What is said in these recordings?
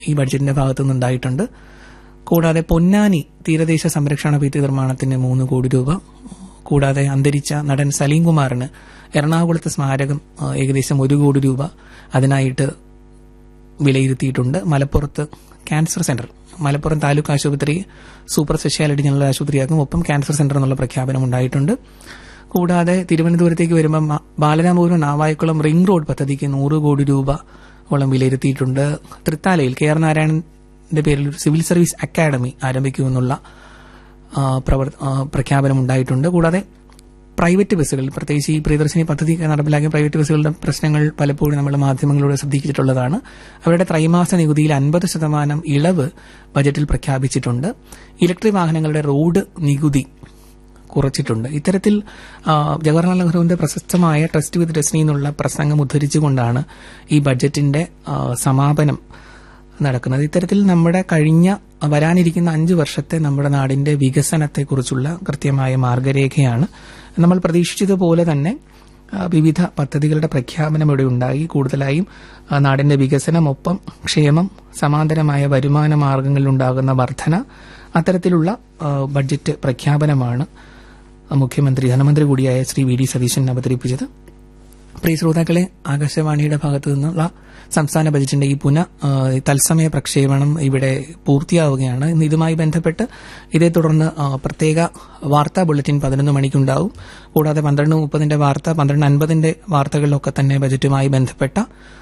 ഈ ബഡ്ജറ്റിന്റെ ഭാഗത്തു നിന്നുണ്ടായിട്ടുണ്ട് കൂടാതെ പൊന്നാനി തീരദേശ സംരക്ഷണ ഭിത്തി നിർമ്മാണത്തിന് മൂന്ന് കോടി രൂപ കൂടാതെ അന്തരിച്ച നടൻ സലീം കുമാറിന് എറണാകുളത്ത് സ്മാരകം ആ, ഏകദേശം ഒരു കോടി രൂപ അതിനായിട്ട് വിലയിരുത്തിയിട്ടുണ്ട് മലപ്പുറത്ത് ക്യാൻസർ സെന്റർ മലപ്പുറം താലൂക്ക് ആശുപത്രി സൂപ്പർ സ്പെഷ്യാലിറ്റി ജനറൽ ആശുപത്രിയാക്കും ഒപ്പം ക്യാൻസർ സെന്റർ എന്നുള്ള പ്രഖ്യാപനം ഉണ്ടായിട്ടുണ്ട് കൂടാതെ തിരുവനന്തപുരത്തേക്ക് വരുമ്പോൾ മ- ബാലരാമപുരം നാവായിക്കുളം റിംഗ് റോഡ് പദ്ധതിക്ക് നൂറ് കോടി രൂപ ഓളം വിലയിരുത്തിയിട്ടുണ്ട് തൃത്താലയിൽ കെ ആർ നാരായണന്റെ പേരിൽ ഒരു സിവിൽ സർവീസ് അക്കാദമി ആരംഭിക്കുമെന്നുള്ള ആ, പ്രവർ- ആ, പ്രഖ്യാപനം ഉണ്ടായിട്ടുണ്ട് കൂടാതെ പ്രൈവറ്റ് ബസ്സുകൾ പ്രത്യേകിച്ച് ഈ പ്രിയദർശിനി പദ്ധതി നടപ്പിലാക്കിയ പ്രൈവറ്റ് ബസ്സുകളുടെ പ്രശ്നങ്ങൾ പലപ്പോഴും നമ്മൾ മാധ്യമങ്ങളിലൂടെ ശ്രദ്ധിച്ചിട്ടുള്ളതാണ് അവരുടെ ത്രൈമാസ നികുതിയിൽ അൻപത് ശതമാനം ഇളവ് ബജറ്റിൽ പ്രഖ്യാപിച്ചിട്ടുണ്ട് ഇലക്ട്രിക് വാഹനങ്ങളുടെ റോഡ് നികുതി കുറച്ചിട്ടുണ്ട് ഇത്തരത്തിൽ ആ, ജവഹർലാൽ നെഹ്റുവിന്റെ പ്രശസ്തമായ ട്രസ്റ്റ് വിത്ത് ഡെസ്റ്റിനി എന്നുള്ള പ്രസംഗം ഉദ്ധരിച്ചുകൊണ്ടാണ് ഈ ബജറ്റിന്റെ ആ, സമാപനം നടക്കുന്നത് ഇത്തരത്തിൽ നമ്മുടെ കഴിഞ്ഞ വരാനിരിക്കുന്ന അഞ്ച് വർഷത്തെ നമ്മുടെ നാടിന്റെ വികസനത്തെക്കുറിച്ചുള്ള കൃത്യമായ മാർഗരേഖയാണ് നമ്മൾ പ്രതീക്ഷിച്ചതുപോലെ തന്നെ ആ, വിവിധ പദ്ധതികളുടെ പ്രഖ്യാപനം ഇവിടെ ഉണ്ടായി കൂടുതലായും ആ, നാടിന്റെ വികസനം ഒപ്പം ക്ഷേമം സമാന്തരമായ വരുമാന മാർഗങ്ങളിലുണ്ടാകുന്ന വർധന അത്തരത്തിലുള്ള ആ, ബഡ്ജറ്റ് പ്രഖ്യാപനമാണ് മുഖ്യമന്ത്രി ധനമന്ത്രി കൂടിയായ ശ്രീ വി ഡി സതീശൻ അവതരിപ്പിച്ചത് പ്രിയ ശ്രോതാക്കളെ ആകാശവാണിയുടെ ഭാഗത്തു നിന്നുള്ള സംസ്ഥാന ബജറ്റിന്റെ ഈ പുന ആ, തത്സമയ പ്രക്ഷേപണം ഇവിടെ പൂർത്തിയാവുകയാണ് ഇന്ന് ഇതുമായി ബന്ധപ്പെട്ട് ഇതേ തുടർന്ന് ആ, പ്രത്യേക വാർത്താ ബുള്ളറ്റിൻ പതിനൊന്ന് മണിക്കുണ്ടാവും കൂടാതെ പന്ത്രണ്ട് മുപ്പതിന്റെ വാർത്ത പന്ത്രണ്ട് അൻപതിന്റെ വാർത്തകളിലൊക്കെ തന്നെ ബജറ്റുമായി ബന്ധപ്പെട്ട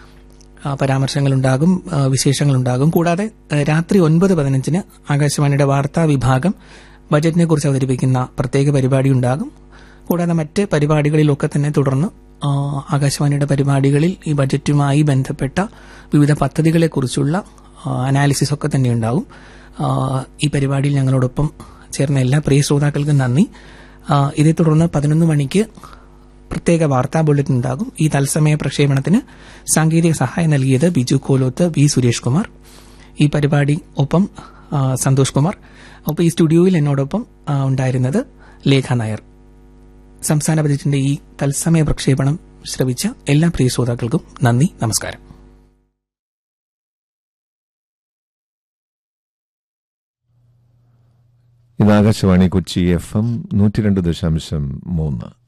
ആ, പരാമർശങ്ങളുണ്ടാകും ആ, വിശേഷങ്ങളുണ്ടാകും കൂടാതെ ആ, രാത്രി ഒൻപത് പതിനഞ്ചിന് ആകാശവാണിയുടെ വാർത്താ വിഭാഗം ബജറ്റിനെ കുറിച്ച് അവതരിപ്പിക്കുന്ന പ്രത്യേക പരിപാടി ഉണ്ടാകും കൂടാതെ മറ്റ് പരിപാടികളിലൊക്കെ തന്നെ തുടർന്ന് ആ, ആകാശവാണിയുടെ പരിപാടികളിൽ ഈ ബജറ്റുമായി ബന്ധപ്പെട്ട വിവിധ പദ്ധതികളെക്കുറിച്ചുള്ള ആ, അനാലിസിസ് ഒക്കെ തന്നെ ഉണ്ടാകും ആ, ഈ പരിപാടിയിൽ ഞങ്ങളോടൊപ്പം ചേർന്ന എല്ലാ പ്രിയ ശ്രോതാക്കൾക്കും നന്ദി ആ, ഇതേ തുടർന്ന് പതിനൊന്ന് മണിക്ക് പ്രത്യേക വാർത്താ ബുള്ളറ്റിൻ ഉണ്ടാകും ഈ തത്സമയ പ്രക്ഷേപണത്തിന് സാങ്കേതിക സഹായം നൽകിയത് ബിജു കോലോത്ത് വി സുരേഷ് കുമാർ ഈ പരിപാടി ഒപ്പം ആ, സന്തോഷ് കുമാർ ഒപ്പം ഈ സ്റ്റുഡിയോയിൽ എന്നോടൊപ്പം ആ, ഉണ്ടായിരുന്നത് ലേഖ നായർ സംസ്ഥാന ബജറ്റിന്റെ ഈ തത്സമയ പ്രക്ഷേപണം ശ്രവിച്ച എല്ലാ പ്രിയ ശ്രോതാക്കൾക്കും നന്ദി നമസ്കാരം ഇത് ആകാശവാണി കൊച്ചി എഫ് എം നൂറ്റി രണ്ട് ദശാംശം മൂന്ന്